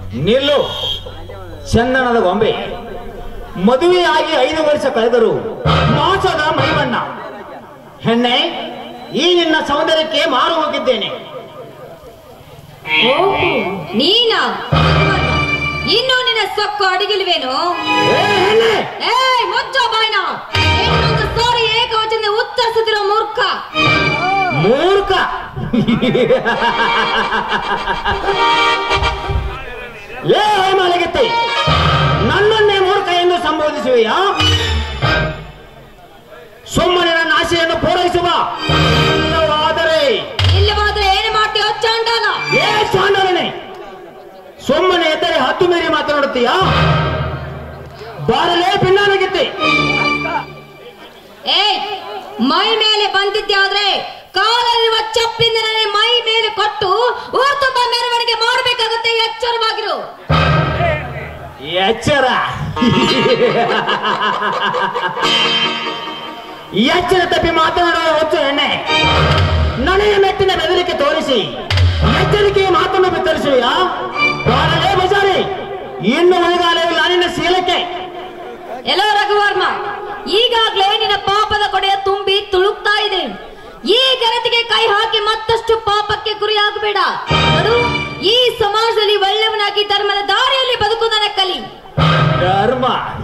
ನಿಲ್ಲು ಚಂದನದ ಗೊಂಬೆ ಮದುವೆಯಾಗಿ ಐದು ವರ್ಷ ಕಳೆದರು ಮೋಸದ ಮೈಬಣ್ಣ ಹೆಣ್ಣೆ ಈ ನಿನ್ನ ಸೌಂದರ್ಯಕ್ಕೆ ಮಾರು ಹೋಗಿದ್ದೇನೆ ಓಹೋ ನೀನಾ ಇನ್ನು ನಿನ್ನ ಸೊಕ್ಕು ಅಡಿಗಿಲ್ವೇನು ಏ ಹೆಣ್ಣೆ ಏಯ್ ಮುಚ್ಚೋ ಬಾಯ್ನ ಇನ್ನೊಂದು ಸಾರಿ ಏಕವಚನ ಉತ್ತರಿಸುತ್ತಿರೋ ಮೂರ್ಖ ಮೂರ್ಖ ಲೇ ಮಲಗಿತ್ತೆ ನನ್ನನ್ನೇ ಮೂರ್ಖ ಎಂದು ಸಂಬೋಧಿಸುವೆಯಾ ಸುಮ್ಮನೆ ನನ್ನ ಆಶೆಯನ್ನು ಪೂರೈಸುವ ಇಲ್ಲವಾದರೆ ಇಲ್ಲವಾದ್ರೆ ಏನು ಮಾಡ್ತೀಯೋ ಚಾಂಡಾಲ ಏ ಚಾಂಡಲನೆ ಸುಮ್ಮನೆ ಎದ್ದರೆ ಹತ್ತು ಮೀರಿ ಮಾತನಾಡುತ್ತೀಯಾ ಬಾರಲೇ ಭಿನ್ನಾನಗಿತ್ತೆ ಏಯ್ ಮೈ ಮೇಲೆ ಬಂದಿದ್ದಾದ್ರೆ ಕಾಲಲ್ಲಿರುವ ಚಪ್ಪಿಂದ ನನಗೆ ಮೈ ಮೇಲೆ ಕೊಟ್ಟು ಊರ್ ತುಂಬಾ ಮೆರವಣಿಗೆ ಮಾಡಬೇಕಾಗುತ್ತೆ ಎಚ್ಚರವಾಗಿರು ಎಚ್ಚರ ಎಚ್ಚರ ತಪ್ಪಿ ಮಾತನಾಡುವ ಹೊತ್ತು ಎಣ್ಣೆ ನನಗೆ ಮೆಟ್ಟಿನ ಬೆದರಿಕೆ ತೋರಿಸಿ ಎಚ್ಚರಿಕೆಯ ಮಾತನ್ನು ಬಿತ್ತರಿಸುವೆಯಾ ಬಾರಲೇ ಬಜಾರಿ ಇನ್ನು ಉಳಿಗಾಲವಿಲ್ಲ ನಿನ್ನ ಶೀಲಕ್ಕೆ ಎಲ್ಲೋ ರಘುವರ್ಮ ಈಗಾಗ್ಲೇ ನಿನ್ನ ಪಾಪದ ಕೊಡೆಯ ತುಂಬಿ ತುಳುಕ್ತಾ ಇದೆ ಈ ಗೆಳತಿಗೆ ಕೈ ಹಾಕಿ ಮತ್ತಷ್ಟು ಪಾಪಕ್ಕೆ ಗುರಿಯಾಗಬೇಡ ನೋಡು ಈ ಸಮಾಜದಲ್ಲಿ ಒಳ್ಳೆಯವನಾಗಿ ಧರ್ಮದ ದಾರಿಯಲ್ಲಿ ಬದುಕುವುದನ್ನ ಕಲಿ ಧರ್ಮ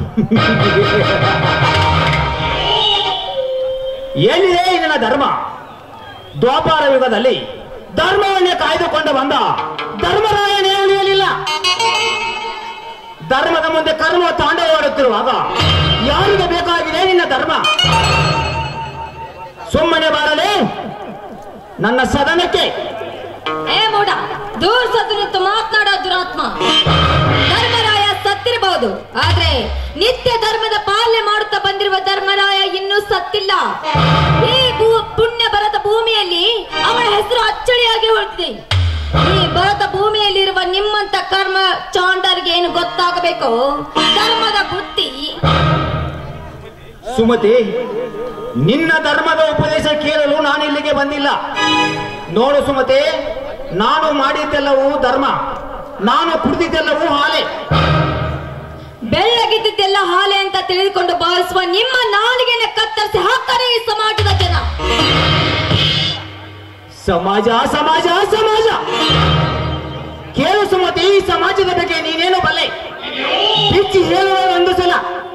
ಎಲ್ಲಿದೆ ನಿನ್ನ ಧರ್ಮ ದ್ವಾಪಾರ ಯುಗದಲ್ಲಿ ಧರ್ಮವನ್ನೇ ಕಾಯ್ದುಕೊಂಡು ಬಂದ ಧರ್ಮರಾಯನೇ ಉಳಿಯಲಿಲ್ಲ ಧರ್ಮದ ಮುಂದೆ ಕರ್ಮ ತಾಂಡವಾಡುತ್ತಿರುವಾಗ ಯಾರಿಗೆ ಬೇಕಾಗಿದೆ ನಿನ್ನ ಧರ್ಮ ಸುಮ್ಮನೆ ಬಾರಲೇ ನನ್ನ ಸದನಕ್ಕೆ ಏ ಮೂಡ ದೂರ ಸದ್ದು ನಿಂತು ಮಾತನಾಡೋ ದುರಾತ್ಮ ಧರ್ಮರಾಯ ಸತ್ತಿರಬಹುದು ಆದ್ರೆ ನಿತ್ಯ ಧರ್ಮದ ಪಾಲನೆ ಮಾಡುತ್ತಾ ಬಂದಿರುವ ಧರ್ಮರಾಯ ಇನ್ನೂ ಸತ್ತಿಲ್ಲ ಈ ಭೂ ಪುಣ್ಯ ಭರತ ಭೂಮಿಯಲ್ಲಿ ಅವನ ಹೆಸರು ಅಚ್ಚಳಿಯಾಗಿ ಉಳಿದಿದೆ ಈ ಭರತ ಭೂಮಿಯಲ್ಲಿರುವ ನಿಮ್ಮಂತ ಕರ್ಮ ಚಾಂಡರ್ಗೆ ಏನು ಗೊತ್ತಾಗಬೇಕು ಧರ್ಮದ ಬುದ್ಧಿ ಸುಮತಿ ನಿನ್ನ ಧರ್ಮದ ಉಪದೇಶ ಕೇಳಲು ನಾನು ಇಲ್ಲಿಗೆ ಬಂದಿಲ್ಲ ನೋಡು ಸುಮತಿ ನಾನು ಮಾಡಿದ್ದೆಲ್ಲವೂ ಧರ್ಮ ನಾನು ಕುಡಿದಿದ್ದೆಲ್ಲವೂ ಹಾಲೆ ಬೆಳ್ಳಗಿದ್ದೆಲ್ಲ ಹಾಲೆ ಅಂತ ತಿಳಿದುಕೊಂಡು ಭಾವಿಸುವ ನಿಮ್ಮ ನಾಲಿಗೆನ ಕತ್ತರಿಸಿ ಹಾಕ್ತಾರೆ ಈ ಸಮಾಜದ ಜನ ಸಮಾಜ ಸಮಾಜ ಸಮಾಜ ಕೇಳು ಸುಮತಿ ಈ ಸಮಾಜದ ಬಗ್ಗೆ ನೀನೇನು ಬಲ್ಲೆ ಬಿಚ್ಚಿ ಹೇಳುವ ಒಂದು ಸಲ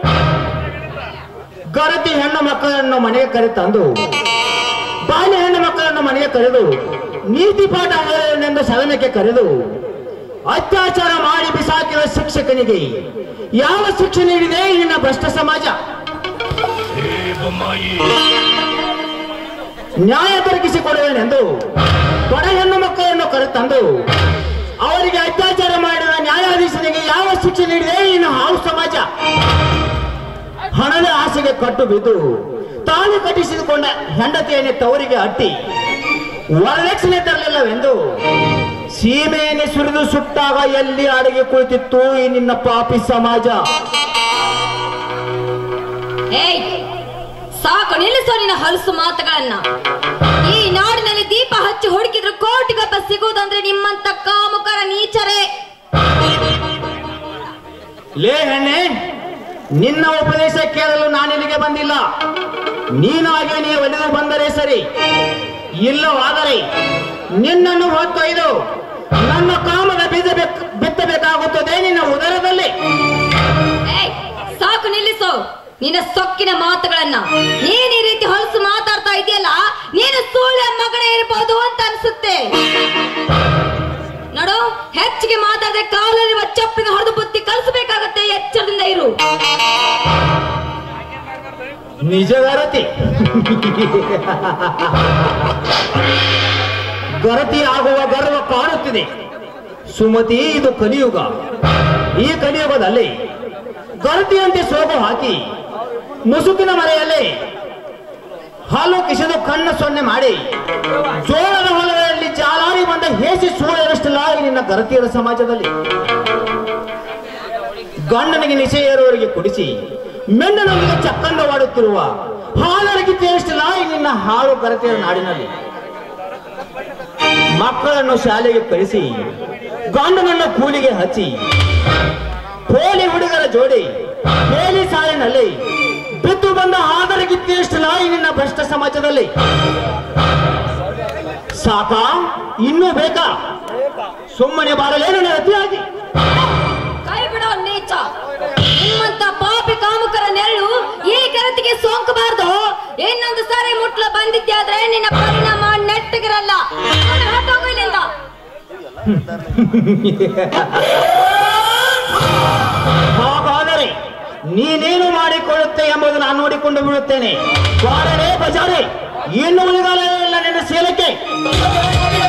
ಗರತಿ ಹೆಣ್ಣು ಮಕ್ಕಳನ್ನು ಮನೆಗೆ ಕರೆತಂದು ಬಾಲ್ಯ ಹೆಣ್ಣು ಮಕ್ಕಳನ್ನು ಮನೆಗೆ ಕರೆದು ನೀತಿ ಪಾಠ ಹೇಳಲೆಂದು ಸದನಕ್ಕೆ ಕರೆದು ಅತ್ಯಾಚಾರ ಮಾಡಿ ಬಿಸಾಕಿರುವ ಶಿಕ್ಷಕನಿಗೆ ಯಾವ ಶಿಕ್ಷೆ ನೀಡಿದೆ ನಿನ್ನ ಭ್ರಷ್ಟ ಸಮಾಜ ನ್ಯಾಯ ದೊರಕಿಸಿಕೊಡುವೆನೆಂದು ಬಡ ಹೆಣ್ಣು ಮಕ್ಕಳನ್ನು ಕರೆತಂದು ಅವರಿಗೆ ಅತ್ಯಾಚಾರ ಮಾಡಿದ ನ್ಯಾಯಾಧೀಶನಿಗೆ ಯಾವ ಶಿಕ್ಷೆ ನೀಡಿದೆ ಇನ್ನು ಹಾವು ಸಮಾಜ ಹಣದ ಆಸೆಗೆ ಕಟ್ಟು ಬಿದ್ದು ತಾನು ಕಟ್ಟಿಸಿಕೊಂಡ ಹೆಂಡತಿಯನ್ನೇ ತವರಿಗೆ ಅಟ್ಟಿ ವರದಕ್ಷಿಣೆ ತರಲಿಲ್ಲವೆಂದು ಸೀಮೆಯನ್ನೇ ಸುರಿದು ಸುಟ್ಟಾಗ ಎಲ್ಲಿ ಅಡಗಿ ಕುಳಿತಿತ್ತು ಈ ನಿನ್ನ ಪಾಪಿ ಸಮಾಜ ಏಯ್ ಸಾಕು ನಿಲ್ಲಿಸೋ ನಿನ್ನ ಹಲಸು ಮಾತುಗಳನ್ನ ಈ ನಾಡಿನಲ್ಲಿ ದೀಪ ಹಚ್ಚಿ ಹುಡುಕಿದ್ರು ಕೋಟಿಗೊಬ್ಬ ಸಿಗುವುದಂದ್ರೆ ನಿಮ್ಮಂತ ಕಾಮುಕರ ನೀಚರೇ ಲೇ ಹೆಣ್ಣೆ ನಿನ್ನ ಉಪದೇಶ ಕೇಳಲು ನಾನಿಲ್ಲಿಗೆ ಬಂದಿಲ್ಲ ನೀನಾಗೆ ನೀ ಒಡೆದು ಬಂದರೆ ಸರಿ ಇಲ್ಲವಾದರೆ ನಿನ್ನನ್ನು ಹೊತ್ತೊಯ್ದು ನನ್ನ ಕಾಮದ ಬೀಜ ಬೆಕ್- ಬಿತ್ತಬೇಕಾಗುತ್ತದೆ ನಿನ್ನ ಉದರದಲ್ಲಿ ಏಯ್ ಸಾಕು ನಿಲ್ಲಿಸೋ ನಿನ್ನ ಸೊಕ್ಕಿನ ಮಾತುಗಳನ್ನ ನೀನ್ ಈ ರೀತಿ ಹೊಲಸು ಮಾತಾಡ್ತಾ ಇದೆಯಲ್ಲ ನೀನು ಸುಳ್ಳ ಮಗನೇ ಇರಬಹುದು ಅಂತ ಅನ್ಸುತ್ತೆ ನೋಡು ಹೆಚ್ಚಿಗೆ ಮಾತಾಡದೆ ಕಾಲಲ್ಲಿರುವ ಚಪ್ಪಿನ ಹೊಡೆದು ಬುತ್ತಿ ಕಲಿಸಬೇಕಾಗತ್ತೆ ಎಚ್ಚರದಿಂದ ಇರು ನಿಜ ಗರತಿ ಗರತಿ ಆಗುವ ಗರ್ವ ಕಾಣುತ್ತಿದೆ ಸುಮತಿ ಇದು ಕಲಿಯುಗ ಈ ಕಲಿಯುಗದಲ್ಲಿ ಗರತಿಯಂತೆ ಸೋಗು ಹಾಕಿ ಮುಸುಕಿನ ಮರೆಯಲ್ಲಿ ಹಾಲು ಕಿಸೆದು ಕಣ್ಣು ಸೊನ್ನೆ ಮಾಡಿ ಜೋಳದ ಹೊಲಗಳಲ್ಲಿ ಜಾಲಾರಿ ಬಂದ ಹೇಸಿ ಸೂಳೆರಷ್ಟಿಲ್ಲ ಈ ನಿನ್ನ ಗರತಿಯರ ಸಮಾಜದಲ್ಲಿ ಗಂಡನಿಗೆ ನಿಶೆ ಏರುವವರಿಗೆ ಕುಡಿಸಿ ಮೆಂಡನೊಂದಿಗೆ ಚಕ್ಕಂದವಾಡುತ್ತಿರುವ ಹಾಲರಿಗೆ ತೇರಿಸಲಿಲ್ಲ ಈ ನಿನ್ನ ಹಾಳು ಗರತಿಯರ ನಾಡಿನಲ್ಲಿ ಮಕ್ಕಳನ್ನು ಶಾಲೆಗೆ ಕಳಿಸಿ ಗಂಡನನ್ನು ಕೂಲಿಗೆ ಹಚ್ಚಿ ಪೋಲಿ ಹುಡುಗರ ಜೋಡಿ ಬೇಲಿ ಸಾಲಿನಲ್ಲಿ ಬಿದ್ದು ಬಂದ ಆದರಗಿತ್ತಿಯಷ್ಟು ನಾಯಿ ನಿನ್ನ ಭ್ರಷ್ಟ ಸಮಾಜದಲ್ಲಿ ಸಾಕಾ ಇನ್ನೂ ಬೇಕಾ ಸುಮ್ಮನೆ ಬಾರಲೇ ನನ್ನ ಅತಿಯಾಗಿ ಕೈ ಬಿಡೋ ನೀಚ ನಿಮ್ಮಂತ ಪಾಪಿ ಕಾಮುಕರ ನೆರಳು ಈ ಕರತಿಗೆ ಸೋಂಕಬಾರ್ದು ಇನ್ನೊಂದು ಸಾರಿ ಮುಟ್ಲ ಬಂದಿದ್ದೆ ಆದ್ರೆ ನಿನ್ನ ಪರಿಣಾಮ ನೆಟ್ಟಗಿರಲ್ಲ ಹೊರಟೋಗು ಇಲ್ಲಿಂದ ಹಾಗಾದರೆ ನೀನೇನು ಮಾಡಿಕೊಳ್ಳುತ್ತೆ ಎಂಬುದು ನಾನು ನೋಡಿಕೊಂಡು ಬಿಡುತ್ತೇನೆ ಬಾರಲೇ ಬಜಾರೆ ಇನ್ನು ಉಳಿಗಾಲ ಇಲ್ಲ ನಿನ್ನ ಸೇಲಕ್ಕೆ